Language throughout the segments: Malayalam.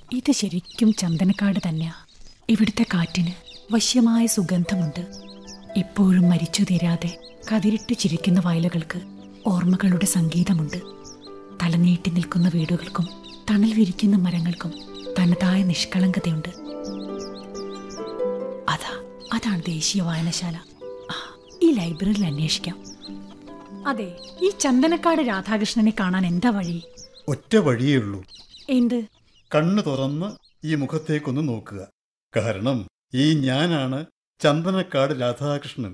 ഇത് ശരിക്കും ചന്ദനക്കാട് തന്നെയാ ഇവിടുത്തെ കാറ്റിന് വശ്യമായ സുഗന്ധമുണ്ട് ഇപ്പോഴും മരിച്ചു തീരാതെ കതിരിട്ട് ചിരിക്കുന്ന വയലുകൾക്ക് ഓർമ്മകളുടെ സംഗീതമുണ്ട് തലനീട്ടി നിൽക്കുന്ന വീടുകൾക്കും തണൽ വിരിക്കുന്ന മരങ്ങൾക്കും തനതായ നിഷ്കളങ്കതയുണ്ട് അതാ അതാണ് ദേശീയ വായനശാല ആ, ഈ ലൈബ്രറിയിൽ അന്വേഷിക്കാം അതെ ഈ ചന്ദനക്കാട് രാധാകൃഷ്ണനെ കാണാൻ എന്താ വഴി ഒറ്റ വഴിയേ ഉള്ളൂ എന്ത് കണ്ണു തുറന്ന് ഈ മുഖത്തേക്കൊന്ന് നോക്കുക കാരണം ഈ ഞാനാണ് ചന്ദനക്കാട് രാധാകൃഷ്ണൻ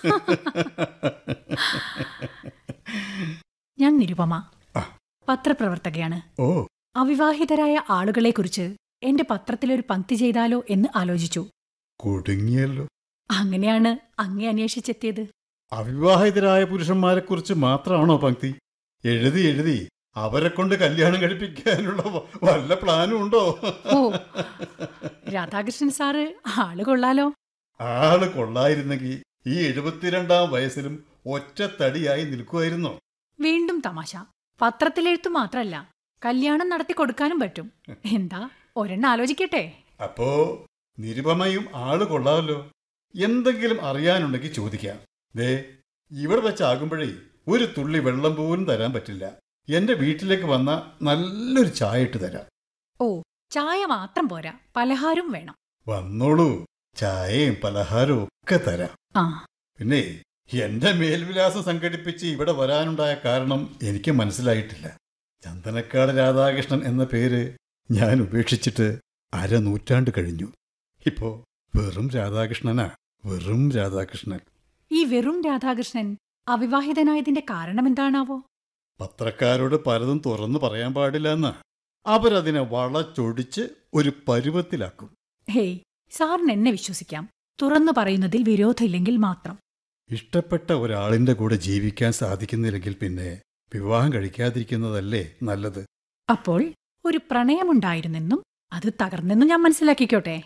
ഞാൻ നിരുപമ ആ. പത്രപ്രവർത്തകയാണ് ഓ അവിവാഹിതരായ ആളുകളെക്കുറിച്ച് എന്റെ പത്രത്തിലൊരു പങ്ക്തി ചെയ്താലോ എന്ന് ആലോചിച്ചു കുടുങ്ങിയല്ലോ അങ്ങനെയാണ് അങ്ങേ അന്വേഷിച്ചെത്തിയത് അവിവാഹിതരായ പുരുഷന്മാരെക്കുറിച്ച് മാത്രമാണോ പങ്ക്തി എഴുതി എഴുതി അവരെ കൊണ്ട് കല്യാണം കഴിപ്പിക്കാനുള്ള വ- വല്ല പ്ലാനും ഉണ്ടോ ഓ രാധാകൃഷ്ണൻ സാറ് ആള് കൊള്ളാലോ ആള് കൊള്ളായിരുന്നെങ്കിൽ ഈ എഴുപത്തിരണ്ടാം വയസ്സിലും ഒറ്റത്തടിയായി നിൽക്കുമായിരുന്നോ വീണ്ടും തമാശ പത്രത്തിലെഴുത്തു മാത്രല്ല കല്യാണം നടത്തി കൊടുക്കാനും പറ്റും എന്താ ഒരെണ്ണം ആലോചിക്കട്ടെ അപ്പോ നിരുപമയും ആള് കൊള്ളാമല്ലോ എന്തെങ്കിലും അറിയാനുണ്ടെങ്കിൽ ചോദിക്കാം ദേ ഇവിടെ വെച്ചാകുമ്പോഴേ ഒരു തുള്ളി വെള്ളം പോലും തരാൻ പറ്റില്ല എന്റെ വീട്ടിലേക്ക് വന്ന നല്ലൊരു ചായ ഇട്ട് തരാം ഓ ചായ മാത്രം പോരാ പലഹാരം വേണം വന്നോളൂ ചായയും പലഹാരവും ഒക്കെ തരാം ആ പിന്നെ എന്റെ മേൽവിലാസം സംഘടിപ്പിച്ച് ഇവിടെ വരാനുണ്ടായ കാരണം എനിക്ക് മനസ്സിലായിട്ടില്ല ചന്ദനക്കാട് രാധാകൃഷ്ണൻ എന്ന പേര് ഞാൻ ഉപേക്ഷിച്ചിട്ട് അരനൂറ്റാണ്ട് കഴിഞ്ഞു ഇപ്പോ വെറും രാധാകൃഷ്ണനാ വെറും രാധാകൃഷ്ണൻ ഈ വെറും രാധാകൃഷ്ണൻ അവിവാഹിതനായതിന്റെ കാരണം എന്താണാവോ പത്രക്കാരോട് പലതും തുറന്നു പറയാൻ പാടില്ല എന്നാ അവരതിനെ വളച്ചൊടിച്ച് ഒരു പരുവത്തിലാക്കും ഹേയ് സാറിന് എന്നെ വിശ്വസിക്കാം തുറന്നു പറയുന്നതിൽ വിരോധമില്ലെങ്കിൽ മാത്രം ഇഷ്ടപ്പെട്ട ഒരാളിന്റെ കൂടെ ജീവിക്കാൻ സാധിക്കുന്നില്ലെങ്കിൽ പിന്നെ വിവാഹം കഴിക്കാതിരിക്കുന്നതല്ലേ നല്ലത് അപ്പോൾ ഒരു പ്രണയമുണ്ടായിരുന്നെന്നും അത് തകർന്നെന്നും ഞാൻ മനസ്സിലാക്കിക്കോട്ടെ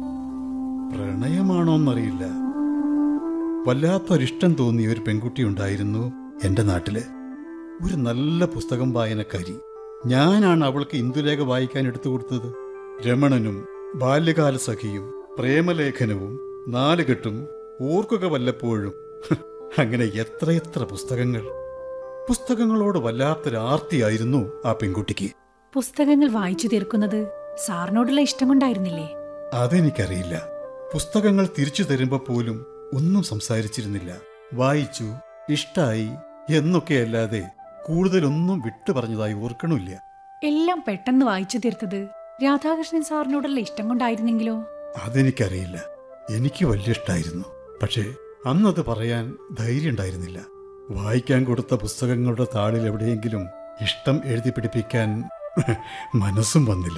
പ്രണയമാണോന്നറിയില്ല വല്ലാത്തൊരിഷ്ടം തോന്നിയ ഒരു പെൺകുട്ടി ഉണ്ടായിരുന്നു എന്റെ നാട്ടില് ഒരു നല്ല പുസ്തകം വായനക്കാരി ഞാനാണ് അവൾക്ക് ഇന്ദുലേഖ വായിക്കാൻ എടുത്തു കൊടുത്തത് രമണനും ബാല്യകാല സഖിയും പ്രേമലേഖനവും നാലുകെട്ടും ഓർക്കുക വല്ലപ്പോഴും ഹ്, അങ്ങനെ എത്രയെത്ര പുസ്തകങ്ങൾ പുസ്തകങ്ങളോട് വല്ലാത്തൊരു ആർത്തിയായിരുന്നു ആ പെൺകുട്ടിക്ക് പുസ്തകങ്ങൾ വായിച്ചു തീർക്കുന്നത് സാറിനോടുള്ള ഇഷ്ടം കൊണ്ടായിരുന്നില്ലേ അതെനിക്കറിയില്ല പുസ്തകങ്ങൾ തിരിച്ചു തരുമ്പോ പോലും ഒന്നും സംസാരിച്ചിരുന്നില്ല വായിച്ചു ഇഷ്ടായി എന്നൊക്കെയല്ലാതെ കൂടുതലൊന്നും വിട്ടു പറഞ്ഞതായി ഓർക്കണില്ല എല്ലാം പെട്ടെന്ന് വായിച്ചു തീർത്തത് രാധാകൃഷ്ണൻ സാറിനോടുള്ള ഇഷ്ടം കൊണ്ടായിരുന്നെങ്കിലോ അതെനിക്കറിയില്ല എനിക്ക് വലിയ ഇഷ്ടായിരുന്നു പക്ഷേ അന്നത് പറയാൻ ധൈര്യം ഉണ്ടായിരുന്നില്ല വായിക്കാൻ കൊടുത്ത പുസ്തകങ്ങളുടെ താളിൽ എവിടെയെങ്കിലും ഇഷ്ടം എഴുതി പിടിപ്പിക്കാൻ മനസ്സും വന്നില്ല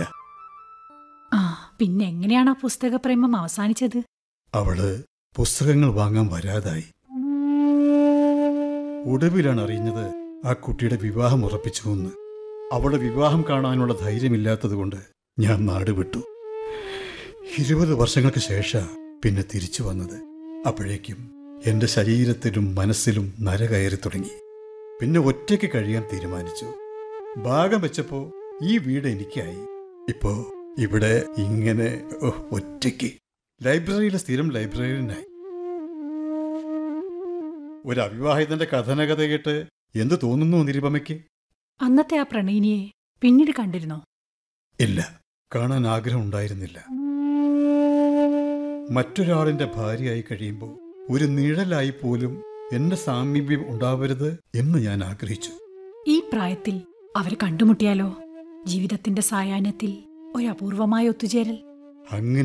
ആ പിന്നെ എങ്ങനെയാണ് ആ പുസ്തകപ്രേമം അവസാനിച്ചത് അവള് പുസ്തകങ്ങൾ വാങ്ങാൻ വരാതായി ഒടുവിലാണ് അറിയുന്നത് ആ കുട്ടിയുടെ വിവാഹം ഉറപ്പിച്ചു എന്ന് അവളുടെ വിവാഹം കാണാനുള്ള ധൈര്യമില്ലാത്തതുകൊണ്ട് ഞാൻ നാട് വിട്ടു ഇരുപത് വർഷങ്ങൾക്ക് ശേഷം പിന്നെ തിരിച്ചു വന്നത് അപ്പോഴേക്കും എന്റെ ശരീരത്തിലും മനസ്സിലും നര കയറി തുടങ്ങി പിന്നെ ഒറ്റയ്ക്ക് കഴിയാൻ തീരുമാനിച്ചു ഭാഗം വെച്ചപ്പോ ഈ വീട് എനിക്കായി ഇപ്പോ ഇവിടെ ഇങ്ങനെ ഓ, ഒറ്റയ്ക്ക് ലൈബ്രറിയിലെ സ്ഥിരം ലൈബ്രറിയനായി ഒരു അവിവാഹിതന്റെ കഥനകഥ കേട്ട് എന്ത് തോന്നുന്നു നിരുപമയ്ക്ക് അന്നത്തെ ആ പ്രണയിനിയെ പിന്നീട് കണ്ടിരുന്നോ ഇല്ല കാണാൻ ആഗ്രഹം ഉണ്ടായിരുന്നില്ല മറ്റൊരാളിന്റെ ഭാര്യയായി കഴിയുമ്പോൾ ഒരു നിഴലായി പോലും എന്റെ സാമീപ്യം ഉണ്ടാവരുത് എന്ന് ഞാൻ ആഗ്രഹിച്ചു ഈ പ്രായത്തിൽ അവരെ കണ്ടുമുട്ടിയാലോ ജീവിതത്തിന്റെ സായാഹ്നത്തിൽ ഒരു അപൂർവമായ ഒത്തുചേരൽ അങ്ങനെ